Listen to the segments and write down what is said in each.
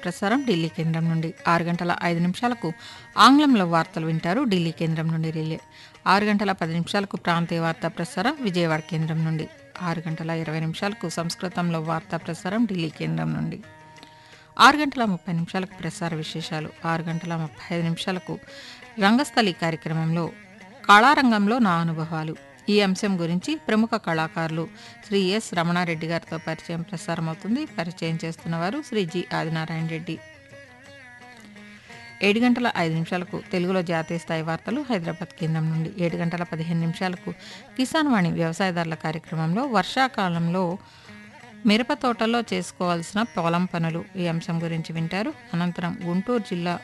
ప్రసారం ఢిల్లీ కేంద్రం నుండి ఆరు గంటల ఐదు నిమిషాలకు ఆంగ్లంలో వార్తలు వింటారు ఢిల్లీ కేంద్రం నుండి రిలే ఆరు గంటల పది నిమిషాలకు ప్రాంతీయ వార్తా ప్రసారం విజయవాడ కేంద్రం నుండి ఆరు గంటల ఇరవై నిమిషాలకు సంస్కృతంలో వార్తా ప్రసారం ఢిల్లీ కేంద్రం నుండి ఆరు గంటల ముప్పై నిమిషాలకు ప్రసార విశేషాలు ఆరు గంటల ముప్పై ఐదు నిమిషాలకు రంగస్థలి కార్యక్రమంలో కళారంగంలో నా అనుభవాలు ఈ అంశం గురించి ప్రముఖ కళాకారులు శ్రీ ఎస్ రమణారెడ్డి గారితో పరిచయం ప్రసారం అవుతుంది పరిచయం చేస్తున్నవారు శ్రీ జి ఆదినారాయణ రెడ్డి ఏడు గంటల ఐదు నిమిషాలకు తెలుగులో జాతీయ స్థాయి వార్తలు హైదరాబాద్ కేంద్రం నుండి ఏడు గంటల పదిహేను నిమిషాలకు కిసాన్ వాణి వ్యవసాయదారుల కార్యక్రమంలో వర్షాకాలంలో మిరప తోటల్లో చేసుకోవాల్సిన పొలం పనులు ఈ అంశం గురించి వింటారు అనంతరం గుంటూరు జిల్లా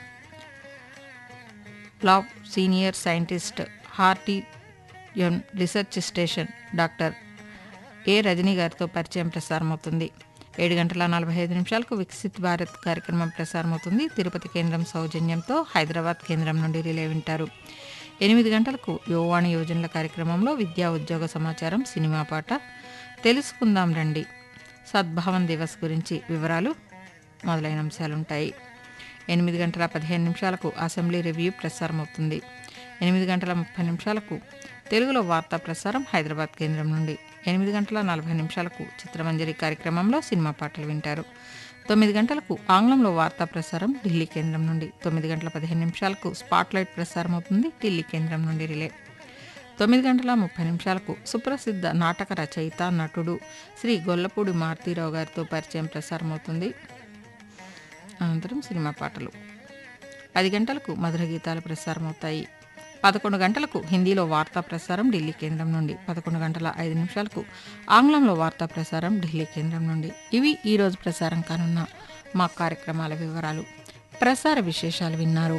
లా సీనియర్ సైంటిస్ట్ హార్టియన్ research station doctor A Rajani గారితో పరిచయం ప్రసారమవుతుంది ఏడు గంటల నలభై ఐదు నిమిషాలకు వికసిత్ భారత్ కార్యక్రమం ప్రసారమవుతుంది తిరుపతి కేంద్రం సౌజన్యంతో హైదరాబాద్ కేంద్రం నుండి రిలే వింటారు ఎనిమిది గంటలకు యువవాణి యోజనల కార్యక్రమంలో విద్యా ఉద్యోగ సమాచారం సినిమా పాట తెలుసుకుందాం రండి సద్భావన్ దివస్ గురించి వివరాలు మొదలైన అంశాలుంటాయి ఎనిమిది గంటల పదిహేను నిమిషాలకు అసెంబ్లీ రివ్యూ ప్రసారం అవుతుంది ఎనిమిది గంటల ముప్పై నిమిషాలకు తెలుగులో వార్తా ప్రసారం హైదరాబాద్ కేంద్రం నుండి ఎనిమిది గంటల నలభై నిమిషాలకు చిత్రమంజరి కార్యక్రమంలో సినిమా పాటలు వింటారు తొమ్మిది గంటలకు ఆంగ్లంలో వార్తా ప్రసారం ఢిల్లీ కేంద్రం నుండి తొమ్మిది గంటల పదిహేను నిమిషాలకు స్పాట్లైట్ ప్రసారం అవుతుంది ఢిల్లీ కేంద్రం నుండి రిలే తొమ్మిది గంటల ముప్పై నిమిషాలకు సుప్రసిద్ధ నాటక రచయిత నటుడు శ్రీ గొల్లపూడి మారుతీరావు గారితో పరిచయం ప్రసారమవుతుంది అనంతరం సినిమా పాటలు పది గంటలకు మధుర గీతాలు ప్రసారమవుతాయి పదకొండు గంటలకు హిందీలో వార్తా ప్రసారం ఢిల్లీ కేంద్రం నుండి పదకొండు గంటల ఐదు నిమిషాలకు ఆంగ్లంలో వార్తా ప్రసారం ఢిల్లీ కేంద్రం నుండి ఇవి ఈరోజు ప్రసారం కానున్న మా కార్యక్రమాల వివరాలు ప్రసార విశేషాలు విన్నారు